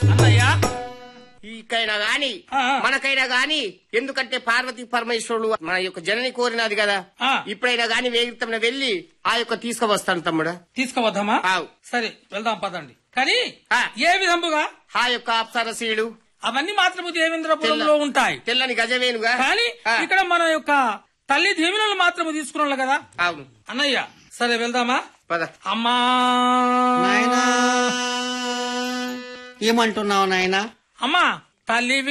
అన్నయ్య ఈకైనా గాని ఆ, ఆ. మనకైనా గాని ఎందుకంటే పార్వతీ పరమేశ్వరుడు మన యొక్క జనని కోరినది కదా ఆ. ఇప్పుడైనా గాని వేగితమైన వెళ్లి ఆ యొక్క తీసుకువస్తాను తమ్ముడు తీసుకువద్దామా ఆవు. సరే వెళ్దాం పదండి కానీ ఆ. ఏ విధముగా ఆ యొక్క అప్సరసీయుడు అవన్నీ మాత్రము దేవేంద్రపురంలో ఉంటాయి తెల్లని గజవేనుగా కానీ ఆ, ఇక్కడ మన యొక్క తల్లి దీవెనలు మాత్రము తీసుకున్నాం కదా అవును అన్నయ్య సరే వెళ్దామా పద అమ్మా నాయనా ఏమంటున్నావు నాయనా అమ్మా తల్లి